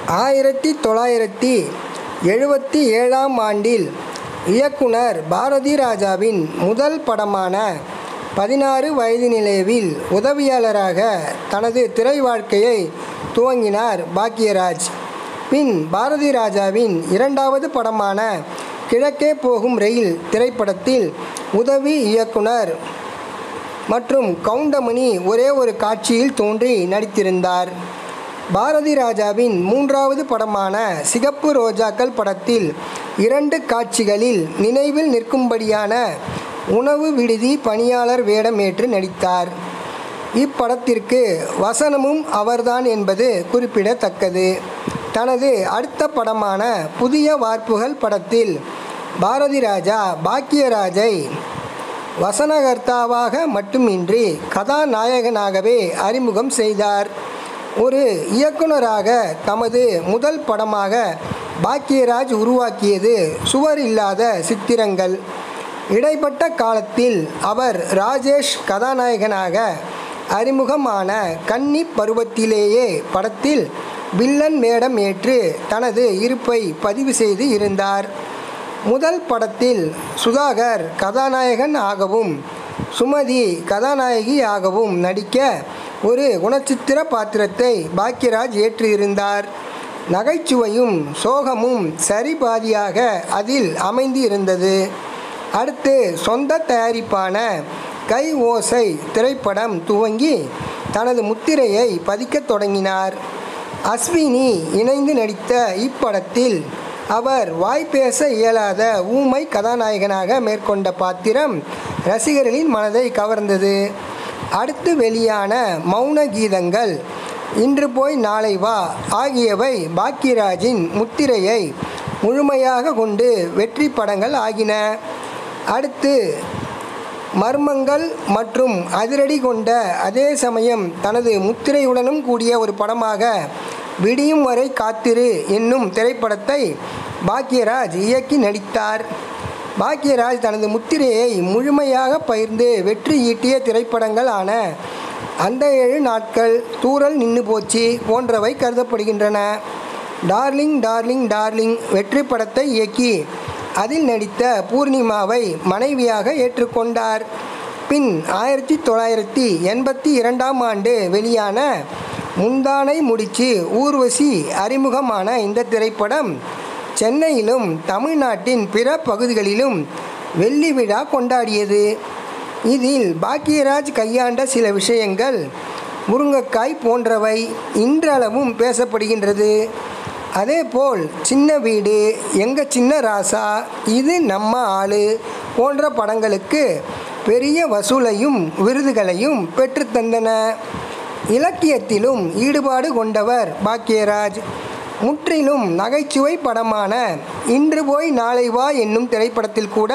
ஆயிரத்தி தொள்ளாயிரத்தி எழுபத்தி ஏழாம் ஆண்டில் இயக்குனர் பாரதி ராஜாவின் முதல் படமான பதினாறு வயது நிலைவில் உதவியாளராக தனது திரை வாழ்க்கையை துவங்கினார் பாக்யராஜ் பின் பாரதி ராஜாவின் இரண்டாவது படமான கிழக்கே போகும் ரயில் திரைப்படத்தில் உதவி இயக்குனர் மற்றும் கவுண்டமணி ஒரே ஒரு காட்சியில் தோன்றி நடித்திருந்தார் பாரதி ராஜாவின் மூன்றாவது படமான சிகப்பு ரோஜாக்கள் படத்தில் இரண்டு காட்சிகளில் நினைவில் நிற்கும்படியான உணவு விடுதி பணியாளர் வேடமேற்று நடித்தார் இப்படத்திற்கு வசனமும் அவர்தான் என்பது குறிப்பிடத்தக்கது தனது அடுத்த படமான புதிய வார்ப்புகள் படத்தில் பாரதி ராஜா பாக்கியராஜை வசனகர்த்தாவாக மட்டுமின்றி கதாநாயகனாகவே அறிமுகம் செய்தார் ஒரு இயக்குனராக தமது முதல் படமாக பாக்கியராஜ் உருவாக்கியது சுவர் இல்லாத சித்திரங்கள் இடைப்பட்ட காலத்தில் அவர் ராஜேஷ் கதாநாயகனாக அறிமுகமான கன்னி பருவத்திலேயே படத்தில் வில்லன் வேடம் ஏற்று தனது இருப்பை பதிவு செய்து இருந்தார் முதல் படத்தில் சுதாகர் கதாநாயகன் ஆகவும் சுமதி கதாநாயகி ஆகவும் நடிக்க ஒரு குணச்சித்திர பாத்திரத்தை பாக்யராஜ் ஏற்றிருந்தார் நகைச்சுவையும் சோகமும் சரிபாதியாக அதில் அமைந்து இருந்தது அடுத்து சொந்த தயாரிப்பான கை ஓசை திரைப்படம் துவங்கி தனது முத்திரையை பதிக்கத் தொடங்கினார் அஸ்வினி இணைந்து நடித்த இப்படத்தில் அவர் வாய் பேச இயலாத ஊமை கதாநாயகனாக மேற்கொண்ட பாத்திரம் ரசிகர்களின் மனதை கவர்ந்தது அடுத்து வெளியான மௌன கீதங்கள் இன்று போய் நாளை வா ஆகியவை பாக்யராஜின் முத்திரையை முழுமையாக கொண்டு வெற்றி படங்கள் ஆகின அடுத்து மர்மங்கள் மற்றும் அதிரடி கொண்ட அதே சமயம் தனது முத்திரையுடனும் கூடிய ஒரு படமாக விடியும் வரை காத்திரு என்னும் திரைப்படத்தை பாக்யராஜ் இயக்கி நடித்தார் பாக்யராஜ் தனது முத்திரையை முழுமையாக பகிர்ந்து வெற்றி ஈட்டிய திரைப்படங்கள் ஆன அந்த ஏழு நாட்கள் தூரல் நின்று போச்சு போன்றவை கருதப்படுகின்றன டார்லிங் டார்லிங் டார்லிங் வெற்றி படத்தை இயக்கி அதில் நடித்த பூர்ணிமாவை மனைவியாக ஏற்றுக்கொண்டார் பின் ஆயிரத்தி தொள்ளாயிரத்தி எண்பத்தி இரண்டாம் ஆண்டு வெளியான முந்தானை முடிச்சு ஊர்வசி அறிமுகமான இந்த திரைப்படம் சென்னையிலும் தமிழ்நாட்டின் பிற பகுதிகளிலும் வெள்ளி விழா கொண்டாடியது இதில் பாக்கியராஜ் கையாண்ட சில விஷயங்கள் முருங்கைக்காய் போன்றவை இன்றளவும் பேசப்படுகின்றது அதேபோல் சின்ன வீடு எங்க சின்ன ராசா இது நம்ம ஆளு போன்ற படங்களுக்கு பெரிய வசூலையும் விருதுகளையும் பெற்றுத்தந்தன இலக்கியத்திலும் ஈடுபாடு கொண்டவர் பாக்கியராஜ் முற்றிலும் நகைச்சுவை படமான இன்று போய் நாளை வா என்னும் திரைப்படத்தில் கூட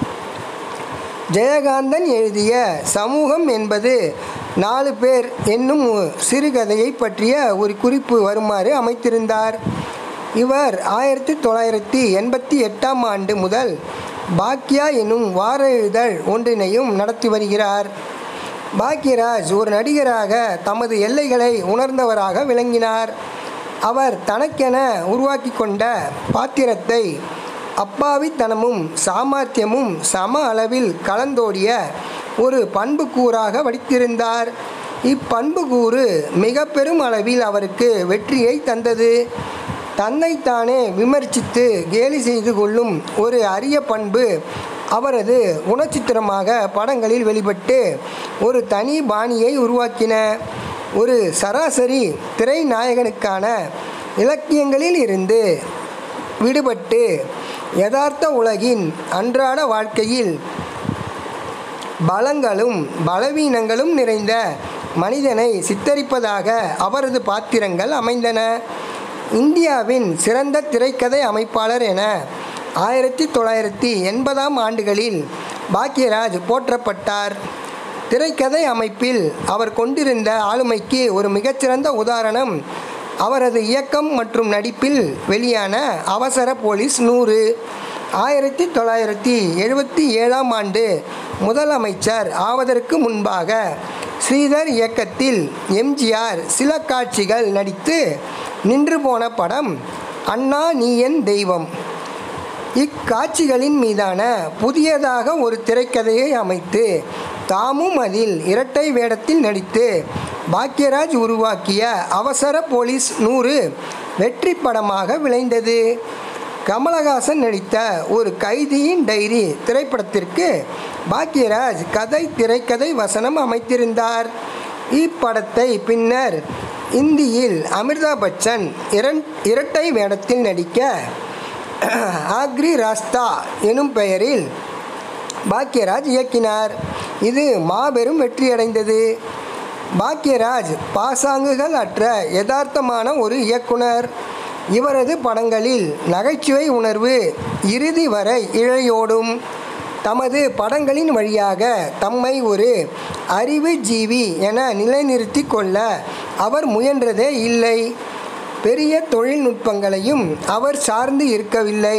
ஜெயகாந்தன் எழுதிய சமூகம் என்பது நாலு பேர் என்னும் சிறுகதையை பற்றிய ஒரு குறிப்பு வருமாறு அமைத்திருந்தார் இவர் ஆயிரத்தி தொள்ளாயிரத்தி எண்பத்தி எட்டாம் ஆண்டு முதல் பாக்யா எனும் வார இதழ் ஒன்றினையும் நடத்தி வருகிறார் பாக்யராஜ் ஒரு நடிகராக தமது எல்லைகளை உணர்ந்தவராக விளங்கினார் அவர் தனக்கென உருவாக்கி கொண்ட பாத்திரத்தை அப்பாவித்தனமும் சாமர்த்தியமும் சம அளவில் கலந்தோடிய ஒரு பண்புக்கூறாக வடித்திருந்தார் இப்பண்புக்கூறு மிக பெரும் அளவில் அவருக்கு வெற்றியை தந்தது தன்னைத்தானே விமர்சித்து கேலி செய்து கொள்ளும் ஒரு அரிய பண்பு அவரது குணச்சித்திரமாக படங்களில் வெளிப்பட்டு ஒரு தனி பாணியை உருவாக்கின ஒரு சராசரி திரை நாயகனுக்கான இலக்கியங்களில் இருந்து விடுபட்டு யதார்த்த உலகின் அன்றாட வாழ்க்கையில் பலங்களும் பலவீனங்களும் நிறைந்த மனிதனை சித்தரிப்பதாக அவரது பாத்திரங்கள் அமைந்தன இந்தியாவின் சிறந்த திரைக்கதை அமைப்பாளர் என ஆயிரத்தி தொள்ளாயிரத்தி எண்பதாம் ஆண்டுகளில் பாக்யராஜ் போற்றப்பட்டார் திரைக்கதை அமைப்பில் அவர் கொண்டிருந்த ஆளுமைக்கு ஒரு மிகச்சிறந்த உதாரணம் அவரது இயக்கம் மற்றும் நடிப்பில் வெளியான அவசர போலீஸ் நூறு ஆயிரத்தி தொள்ளாயிரத்தி எழுபத்தி ஏழாம் ஆண்டு முதலமைச்சர் ஆவதற்கு முன்பாக ஸ்ரீதர் இயக்கத்தில் எம்ஜிஆர் சில காட்சிகள் நடித்து நின்று போன படம் அண்ணா நீ என் தெய்வம் இக்காட்சிகளின் மீதான புதியதாக ஒரு திரைக்கதையை அமைத்து தாமும் அதில் இரட்டை வேடத்தில் நடித்து பாக்யராஜ் உருவாக்கிய அவசர போலீஸ் நூறு வெற்றி படமாக விளைந்தது கமலஹாசன் நடித்த ஒரு கைதியின் டைரி திரைப்படத்திற்கு பாக்யராஜ் கதை திரைக்கதை வசனம் அமைத்திருந்தார் இப்படத்தை பின்னர் இந்தியில் அமிர்தாப் பச்சன் இரண் இரட்டை வேடத்தில் நடிக்க ஆக்ரி ராஸ்தா எனும் பெயரில் பாக்யராஜ் இயக்கினார் இது மாபெரும் வெற்றியடைந்தது பாக்யராஜ் பாசாங்குகள் அற்ற யதார்த்தமான ஒரு இயக்குனர் இவரது படங்களில் நகைச்சுவை உணர்வு இறுதி வரை இழையோடும் தமது படங்களின் வழியாக தம்மை ஒரு அறிவு ஜீவி என நிலைநிறுத்தி கொள்ள அவர் முயன்றதே இல்லை பெரிய தொழில்நுட்பங்களையும் அவர் சார்ந்து இருக்கவில்லை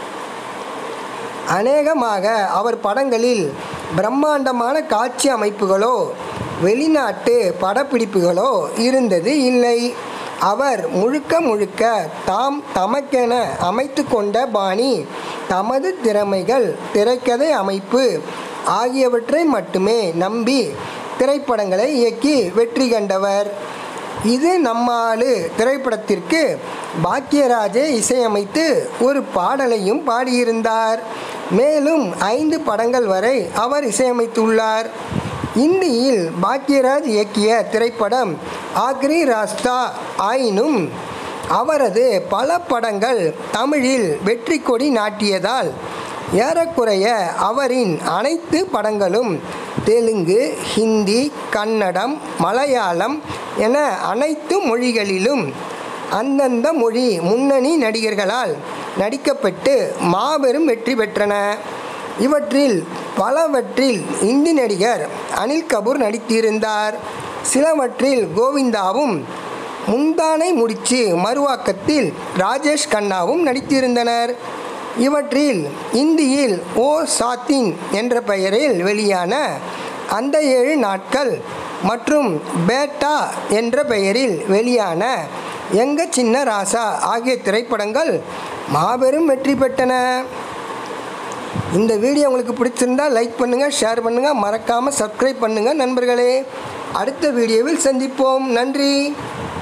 அநேகமாக அவர் படங்களில் பிரம்மாண்டமான காட்சி அமைப்புகளோ வெளிநாட்டு படப்பிடிப்புகளோ இருந்தது இல்லை அவர் முழுக்க முழுக்க தாம் தமக்கென அமைத்து கொண்ட பாணி தமது திறமைகள் திரைக்கதை அமைப்பு ஆகியவற்றை மட்டுமே நம்பி திரைப்படங்களை இயக்கி வெற்றி கண்டவர் இது நம்மாளு திரைப்படத்திற்கு பாக்யராஜே இசையமைத்து ஒரு பாடலையும் பாடியிருந்தார் மேலும் ஐந்து படங்கள் வரை அவர் இசையமைத்துள்ளார் இந்தியில் பாக்யராஜ் இயக்கிய திரைப்படம் ஆக்ரி ராஸ்தா ஆயினும் அவரது பல படங்கள் தமிழில் வெற்றி கொடி நாட்டியதால் ஏறக்குறைய அவரின் அனைத்து படங்களும் தெலுங்கு ஹிந்தி கன்னடம் மலையாளம் என அனைத்து மொழிகளிலும் அந்தந்த மொழி முன்னணி நடிகர்களால் நடிக்கப்பட்டு மாபெரும் வெற்றி பெற்றன இவற்றில் பலவற்றில் இந்தி நடிகர் அனில் கபூர் நடித்திருந்தார் சிலவற்றில் கோவிந்தாவும் முந்தானை முடிச்சு மறுவாக்கத்தில் ராஜேஷ் கண்ணாவும் நடித்திருந்தனர் இவற்றில் இந்தியில் ஓ சாத்தின் என்ற பெயரில் வெளியான அந்த ஏழு நாட்கள் மற்றும் பேட்டா என்ற பெயரில் வெளியான எங்க சின்ன ராசா ஆகிய திரைப்படங்கள் மாபெரும் வெற்றி பெற்றன இந்த வீடியோ உங்களுக்கு பிடிச்சிருந்தா லைக் பண்ணுங்கள் ஷேர் பண்ணுங்கள் மறக்காமல் சப்ஸ்கிரைப் பண்ணுங்கள் நண்பர்களே அடுத்த வீடியோவில் சந்திப்போம் நன்றி